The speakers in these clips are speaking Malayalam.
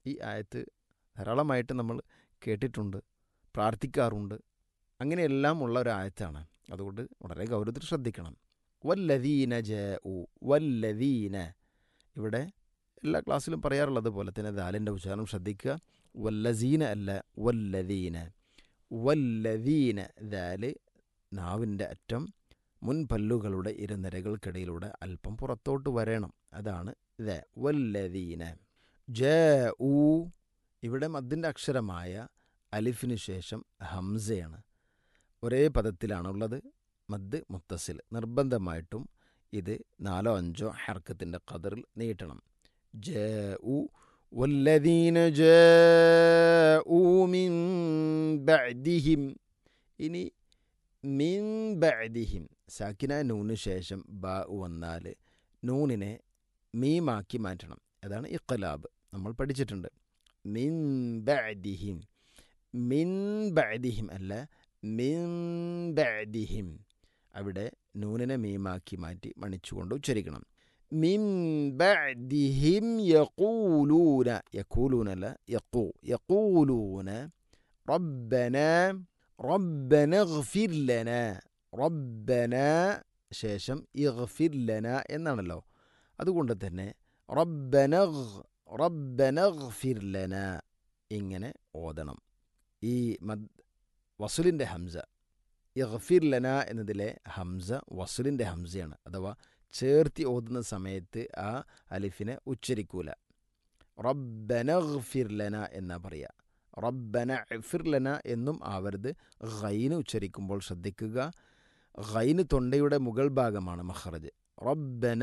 ഈ ആയത്ത് ധാരാളമായിട്ട് നമ്മൾ കേട്ടിട്ടുണ്ട് പ്രാർത്ഥിക്കാറുണ്ട് അങ്ങനെയെല്ലാം ഉള്ള ഒരു ആയത്താണ് അതുകൊണ്ട് വളരെ ഗൗരവത്തിൽ ശ്രദ്ധിക്കണം വല്ലദീന ജ ഉ വല്ലദീന ഇവിടെ എല്ലാ ക്ലാസ്സിലും പറയാറുള്ളത് പോലെ തന്നെ ദാലിൻ്റെ ഉച്ചാരണം ശ്രദ്ധിക്കുക വല്ലസീന അല്ല വല്ലദീന വല്ലദീന ദാല് നാവിൻ്റെ അറ്റം മുൻപല്ലുകളുടെ ഇരുനിരകൾക്കിടയിലൂടെ അല്പം പുറത്തോട്ട് വരണം അതാണ് ദ വല്ലദീന ജ ഊ ഇവിടെ മദ്ദിൻ്റെ അക്ഷരമായ അലിഫിന് ശേഷം ഹംസയാണ് ഒരേ പദത്തിലാണുള്ളത് മദ് മുത്തസിൽ നിർബന്ധമായിട്ടും ഇത് നാലോ അഞ്ചോ ഹർക്കത്തിൻ്റെ കതറിൽ നീട്ടണം ജ ഉ والذين جاءوا من بعدهم ഇനി മിൻ ബഅദിഹിം സാക്കിന നൂന് ശേഷം ബ വന്നാൽ നൂനിനെ മീമാക്കി മാറ്റണം അതാണ് ഇഖ്ലാബ് നമ്മൾ പഠിച്ചിട്ടുണ്ട് മിൻ ബഅദിഹിം മിൻ ബഅദിഹിം അല്ല മിൻ ബഅദിഹിം അവിടെ നൂനിനെ മീമാക്കി മാറ്റി മണിച്ചുകൊണ്ട് ഉച്ചരിക്കണം മിൻ ബഅദിഹിം യഖൂലൂന യഖൂലൂന അല്ല യഖൂ യഖൂലൂന റബ്ബന റബ്ബന ഇഗ്ഫിർ ലന റബ്ബന ശേഷം ഇഗ്ഫിർ ലന എന്നാണല്ലോ അതുകൊണ്ട് തന്നെ റബ്ബന റബ്ബന ഇഗ്ഫിർ ലന ഇങ്ങനെ ഓതണം ഈ മദ് വസുലിൻ്റെ ഹംസ ഇഗ്ഫിർ ലന എന്നതിലെ ഹംസ വസുലിൻ്റെ ഹംസയാണ് അഥവാ ചേർത്തി ഓതുന്ന സമയത്ത് ആ അലിഫിനെ ഉച്ചരിക്കൂല റബ്ബന ഇഗ്ഫിർ ലന എന്നാ പറയുക റബ്ബന ഇഫിർ ലന എന്നും ആവരുത് ഖൈന് ഉച്ചരിക്കുമ്പോൾ ശ്രദ്ധിക്കുക ഖൈന് തൊണ്ടയുടെ മുകൾ ഭാഗമാണ് മഹ്റജ് റബ്ബന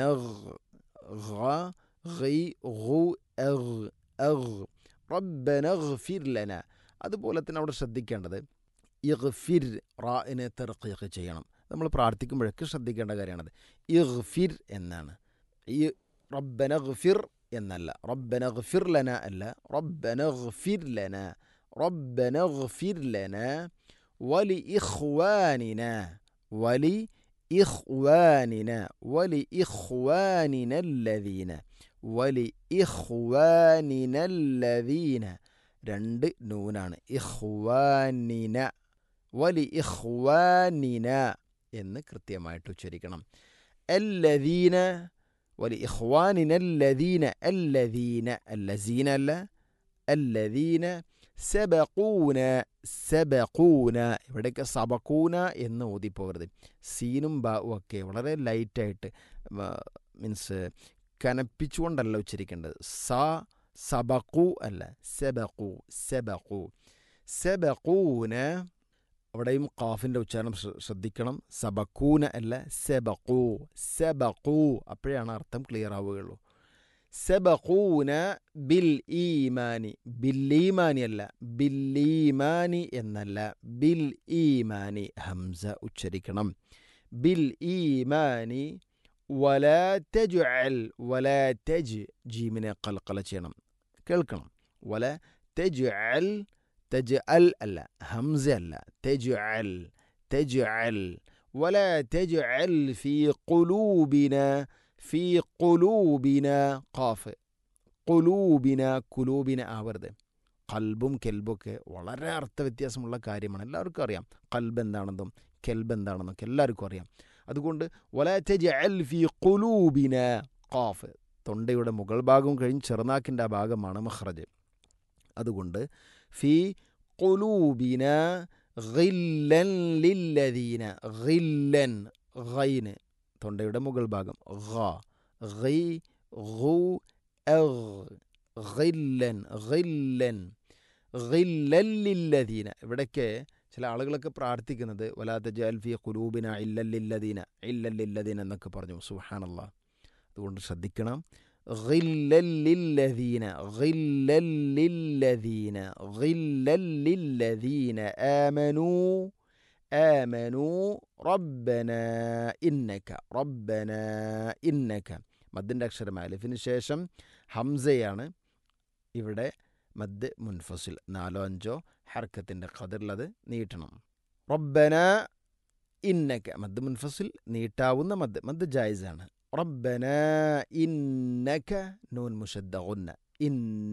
റബ്ബന ഇഗ്ഫിർ ലന അതുപോലെ തന്നെ അവിടെ ശ്രദ്ധിക്കേണ്ടത് ഇഗ്ഫിർ റാഇനെ തെർക്കീഖ് ചെയ്യണം നമ്മൾ പ്രാർത്ഥിക്കുമ്പോഴൊക്കെ ശ്രദ്ധിക്കേണ്ട കാര്യമാണത് ഇഗ്ഫിർ എന്നാണ് ഈ റബ്ബന ഇഗ്ഫിർ എന്നല്ല റബ്ബന ഇഗ്ഫിർ ലന അല്ല റബ്ബന ഇഗ്ഫിർ ലന റബ്ബന ഇഗ്ഫിർ ലന വലി ഇഖ്വാനിന വലി ഇഖ്വാനിന വലി ഇഖ്വാനിന الذين വലി ഇഖ്വാനിന الذين രണ്ട് നൂനാണ് ഇഖ്വാനിന വലി ഇഖ്വാനിന എന്ന് കൃത്യമായിട്ട് ഉച്ചരിക്കണം അല്ലദീന വലി ഇഖ്വാനിന അല്ലദീന അല്ലദീന അല്ലസീന അല്ല അല്ലദീന സബഖൂന സബഖൂന ഇവിടെയൊക്കെ സബക്കൂന എന്ന് ഓതിപ്പോകരുത് സീനും ബാവും ഒക്കെ വളരെ ലൈറ്റായിട്ട് മീൻസ് കനപ്പിച്ചുകൊണ്ടല്ല ഉച്ചരിക്കേണ്ടത് സ സബഖു അല്ല സെബഖു സെബഖു സെബഖൂന അവിടെയും ഖാഫിൻ്റെ ഉച്ചാരണം ശ്രദ്ധിക്കണം സബക്കൂന അല്ല സെബഖു സെബഖു അപ്പോഴാണ് അർത്ഥം ക്ലിയർ ആവുകയുള്ളൂ സെബഖൂന ബിൽ ഈമാനി ബില്ലീമാനി അല്ല ബില്ലീമാനി എന്നല്ല ബിൽ ഈമാനി ഹംസ ഉച്ചരിക്കണം ബിൽ ഈമാനി വല തെജു അൽ വല തെജ് ജീമിനെ കൽക്കല ചെയ്യണം കേൾക്കണം വല തെജു അൽ തെജ് അൽ അല്ല ഹംസ അല്ല തെജു അൽ തെജു അൽ വല തെജു അൽ ഫി കുലൂബിന ഫി കുലൂബിന ഖാഫ് കുലൂബിന കുലൂബിന ആവരുത് കൽബും കെൽബൊക്കെ വളരെ അർത്ഥവ്യത്യാസമുള്ള കാര്യമാണ് എല്ലാവർക്കും അറിയാം കൽബ് എന്താണെന്നും കെൽബ് എന്താണെന്നൊക്കെ എല്ലാവർക്കും അറിയാം അതുകൊണ്ട് വലാറ്റജ് ഫി കുലൂബിന ഖാഫ് തൊണ്ടയുടെ മുകൾ ഭാഗവും കഴിഞ്ഞ് ചെറുനാക്കിൻ്റെ ആ ഭാഗമാണ് മഹ്റജ് അതുകൊണ്ട് ഫി കുലൂബിന ഗില്ലൻ ലില്ലദീന ഗില്ലൻ ഗൈന് തൊണ്ടയുടെ മുകൾ ഭാഗം ഗ ഗൈ ഗു ഗില്ലൻ ഗില്ലൻ ഗില്ലൻ ലില്ലദീന ഇവിടേക്ക് ചില ആളുകളൊക്കെ പ്രാർത്ഥിക്കുന്നത് വലാത്ത ജാൽഫി കുലൂബിന ഇല്ലല്ലില്ലദീന ഇല്ലല്ലില്ലദീന എന്നൊക്കെ പറഞ്ഞു സുഹാനല്ല അതുകൊണ്ട് ശ്രദ്ധിക്കണം ഗില്ലല്ലില്ലദീന ഗില്ലല്ലില്ലദീന ഗില്ലല്ലില്ലദീന ആമനൂ آمنوا ربنا إنك ربنا إنك മദ്ദിൻ്റെ അക്ഷരം അലിഫിന് ശേഷം ഹംസയാണ് ഇവിടെ മദ് മുൻഫസിൽ നാലോ അഞ്ചോ ഹർക്കത്തിൻ്റെ ഖദറിലത് നീട്ടണം റബ്ബന ഇന്നക്ക മദ് മുൻഫസിൽ നീട്ടാവുന്ന മദ് മദ് ജായിസാണ് റബ്ബന ഇന്നക നൂൻ മുഷദ്ദ ഇന്ന